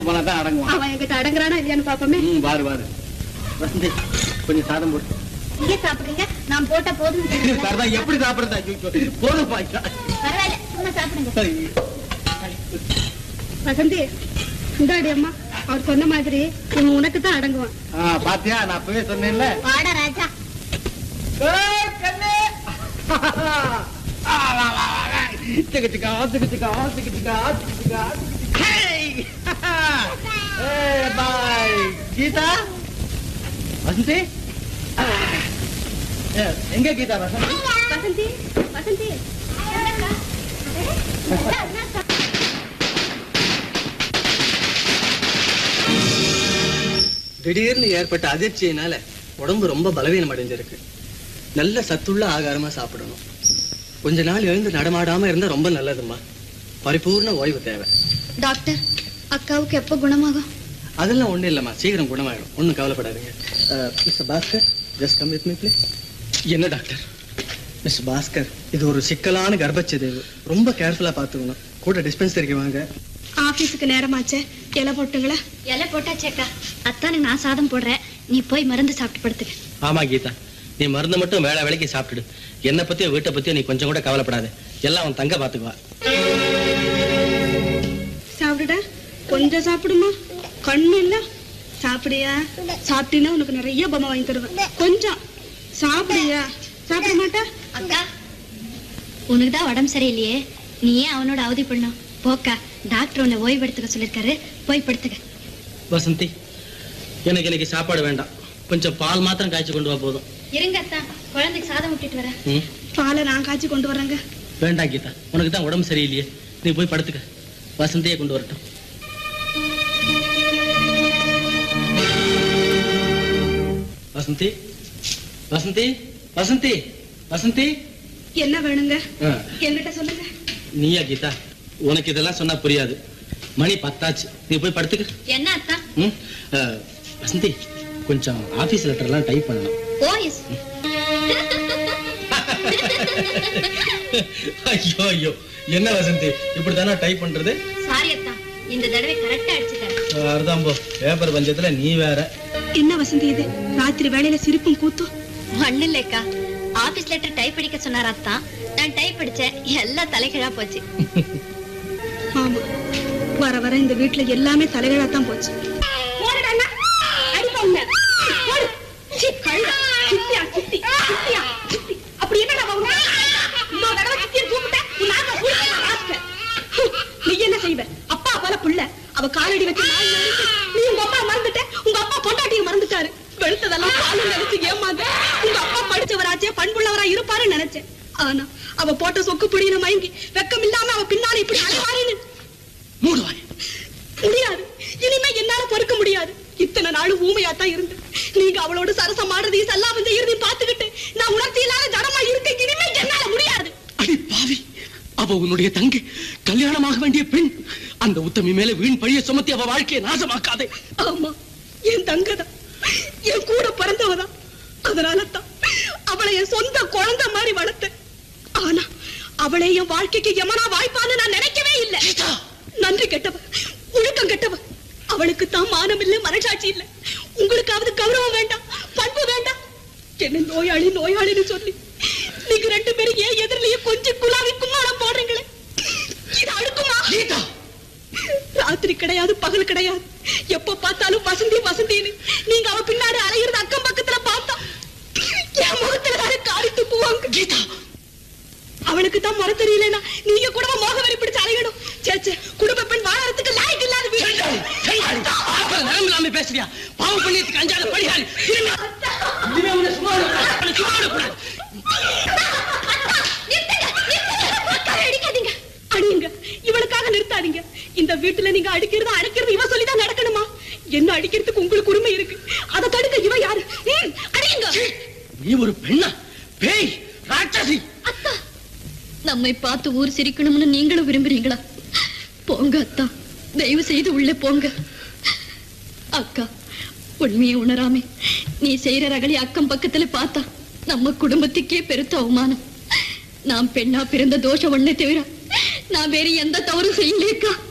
போனா தான் அடங்குவான் அவன் என்கிட்ட அடங்குறானா இல்லையான்னு பாப்போமே ம் பாரு பாரு வசந்தி கொஞ்சம் சாதம் போட்டு இங்கே சாப்பிடுங்க நான் போட்ட போதும் சரதா எப்படி சாப்பிடுறதா ஐயோ, போதும் பாய்ச்சா பரவாயில்ல சும்மா சாப்பிடுங்க வசந்தி இந்தாடி அம்மா அவர் சொன்ன மாதிரி இவன் உனக்கு தான் அடங்குவான் ஆ பாத்தியா நான் அப்பவே சொன்னேன்ல வாடா ராஜா ஏய், கண்ணு. ஆ, வா, வா, வா, வா. சிக்கு, சிக்கா, சிக்கு, சிக்கா, சிக்கு, சிக்கா, சிக்கு, சிக்கா, சிக்கு, சிக்கா. ஹேய். ஏய், பாய். கீதா வசந்தி ஆ. ஏ, எங்க கீதா வசந்தி வசந்தி வசந்தி திடீர்னு ஏற்பட்ட அதிர்ச்சியினால உடம்பு ரொம்ப பலவீனம் அடைஞ்சிருக்கு நல்ல சத்துள்ள ஆகாரமா சாப்பிடணும் கொஞ்ச நாள் எழுந்து நடமாடாம இருந்தா ரொம்ப நல்லதும்மா பரிபூர்ண ஓய்வு தேவை டாக்டர் அக்காவுக்கு எப்போ குணமாகும் அதெல்லாம் ஒண்ணும் இல்லம்மா சீக்கிரம் குணமாயிடும் ஒண்ணும் கவலைப்படாதீங்க mister Bhaskar just come with me please என்ன டாக்டர் மிஸ்டர் பாஸ்கர் இது ஒரு சிக்கலான கர்ப்பச்சிதைவு ரொம்ப கேர்ஃபுல்லா பார்த்துக்கணும் கூட டிஸ்பென்சரிக்கு வாங்க ஆபீஸுக்கு நேரமாச்சே இலை போட்டுங்களா இலை போட்டாச்சேக்கா அத்தானே நான் சாதம் போடுறேன் நீ போய் மருந்து சாப்பிட்டு படுத்துக்க ஆமா கீதா நீ மருந்து மட்டும் வேலை வேலைக்கு சாப்பிட்டுடு என்னை பத்தியோ வீட்டை பத்தியோ நீ கொஞ்சம் கூட கவலைப்படாத எல்லாம் அவன் தங்க பாத்துக்குவா சாப்பிடுடா கொஞ்சம் சாப்பிடுமா கண்ணு இல்ல சாப்பிடியா சாப்பிட்டீங்கன்னா உனக்கு நிறைய பொம்மை வாங்கி தருவேன் கொஞ்சம் சாப்பிடியா சாப்பிட மாட்டா அக்கா உனக்கு தான் உடம்பு சரியில்லையே நீ ஏன் அவனோட அவதி பண்ணும் போக்கா டாக்டர் உன்னை ஓய்வெடுத்துக்க சொல்லிருக்காரு போய் படுத்துக்க வசந்தி எனக்கு இன்னைக்கு சாப்பாடு வேண்டாம் கொஞ்சம் பால் மாத்திரம் காய்ச்சி கொண்டு வா போதும் இருங்க அத்தா குழந்தைக்கு சாதம் விட்டுட்டு வரேன் ம் பாலை நான் காய்ச்சி கொண்டு வரேங்க வேண்டாம் கீதா உனக்கு தான் உடம்பு சரியில்லையே நீ போய் படுத்துக்க வசந்தியை கொண்டு வரட்டும் வசந்தி வசந்தி வசந்தி வசந்தி என்ன வேணுங்க ஆ, என்கிட்ட சொல்லுங்க நீயா கீதா உனக்கு இதெல்லாம் சொன்னா புரியாது மணி பத்தாச்சு நீ போய் படுத்துக்க என்ன அத்தா ம் ஆ, வசந்தி கொஞ்சம் ஆபீஸ் லெட்டர்லாம் டைப் பண்ணணும் ஓ எஸ் ஐயோ ஐயோ என்ன வசந்தி இப்படி தானே டைப் பண்றது சாரி அத்தா இந்த தடவை கரெக்டா அடிச்சுட்டேன் அர்தாம்போ பேப்பர் பஞ்சத்துல நீ வேற என்ன வசந்தி இது ராத்திரி வேலையில சிரிப்பும் கூத்தும் ஒண்ணு இல்லக்கா ஆபீஸ் லெட்டர் டைப் அடிக்க சொன்னார் அத்தா நான் டைப் அடிச்சேன் எல்லாம் தலைகீழா போச்சு ஆமா வர வர இந்த வீட்டுல எல்லாமே தலைகீழா தான் போச்சு அப்படி என்னடா உங்க இன்னொரு தடவை சித்தியை கூப்பிட்ட உன் நாக்க புடிக்க நான் ராஸ்கல். ஹம், நீ என்ன செய்வ அப்பா போல புள்ள அவ காலடி வச்சு நாய் நடிச்சு நீ உங்க அம்மா மறந்துட்ட உங்க அப்பா பொண்டாட்டியை மறந்துட்டாரு வெளுத்ததெல்லாம் பாலு நினைச்சு ஏமாந்த உங்க அப்பா படிச்சவராச்சே பண்புள்ளவரா இருப்பாருன்னு நினைச்சேன் ஆனா அவ போட்ட சொக்கு பிடியில மயங்கி வெக்கம் இல்லாம அவ பின்னால இப்படி அலைவாருன்னு மூடுவாய் முடியாது இனிமே என்னால பொறுக்க முடியாது இத்தனை நாள் ஊமையா தான் இருந்தேன் நீங்க அவளோட சரசம் ஆடுறதையும் சல்லாபம் செய்யறதையும் பார்த்துக்கிட்டு நான் உணர்ச்சி இல்லாத ஜடமா இருக்க இனிமே என்னால முடியாது அடி பாவி அவ உன்னுடைய தங்கை கல்யாணமாக வேண்டிய பெண் அந்த உத்தமி மேல வீண் பழிய சுமத்தி அவ வாழ்க்கையை நாசமாக்காதே ஆமா என் தங்கதான் என் கூட பிறந்தவதான் அதனால தான் அவளை என் சொந்த குழந்தை மாதிரி வளர்த்தேன் ஆனா அவளை என் வாழ்க்கைக்கு எமனா வாய்ப்பான்னு நான் நினைக்கவே இல்லை நன்றி கெட்டவ ஒழுக்கம் கெட்டவ அவளுக்கு தான் மானம் இல்ல மனசாட்சி இல்ல உங்களுக்காவது கௌரவம் வேண்டாம் பண்பு வேண்டாம் என்ன நோயாளி நோயாளின்னு சொல்லி நீங்க ரெண்டு பேரும் ஏன் எதிரிலேயே கொஞ்சம் குலாவி கும்மாளம் போடுறீங்களே இது அடுக்குமா ராத்திரி கிடையாது பகல் கிடையாது எப்ப பார்த்தாலும் வசந்தி வசந்தின்னு நீங்க அவ பின்னாடி அலையிறது அக்கம் பக்கத்துல பார்த்தா என் முகத்துல வேற காரி துப்புவாங்க கீதா அவளுக்கு தான் முறை தெரியலனா நீங்க கூட மோக வரி பிடிச்சு அலையணும் சேச்சே குடும்ப பெண் வாழறதுக்கு லாய்க்கு இல்லாத வீடு நிரம்பலாம பேசுறியா பாவம் பண்ணியதுக்கு அஞ்சாத படிகாரி திரும்பி இனிமே உன்னை சும்மா விடக்கூடாது. உன்னை சும்மா விடக்கூடாது. அடிக்காதீங்க அடியுங்க இவளுக்காக நிறுத்தாதீங்க இந்த வீட்டுல நீங்க அடிக்கிறது அடிக்கிறது இவ சொல்லிதான் நடக்கணுமா என்ன அடிக்கிறதுக்கு உங்களுக்கு உரிமை இருக்கு அதை தடுக்க இவ யாரு ம், அடியுங்க நீ ஒரு பெண்ணா பேய் ராட்சசி அத்தா நம்மை பார்த்து ஊர் சிரிக்கணும்னு நீங்களும் விரும்புறீங்களா போங்க அத்தா தயவு செய்து உள்ளே போங்க அக்கா உண்மையை உணராமே நீ செய்யற ரகளி அக்கம் பக்கத்துல பார்த்தா நம்ம குடும்பத்துக்கே பெருத்த அவமானம் நான் பெண்ணா பிறந்த தோஷம் ஒண்ணே தவிர நான் வேற எந்த தவறும் செய்யலேக்கா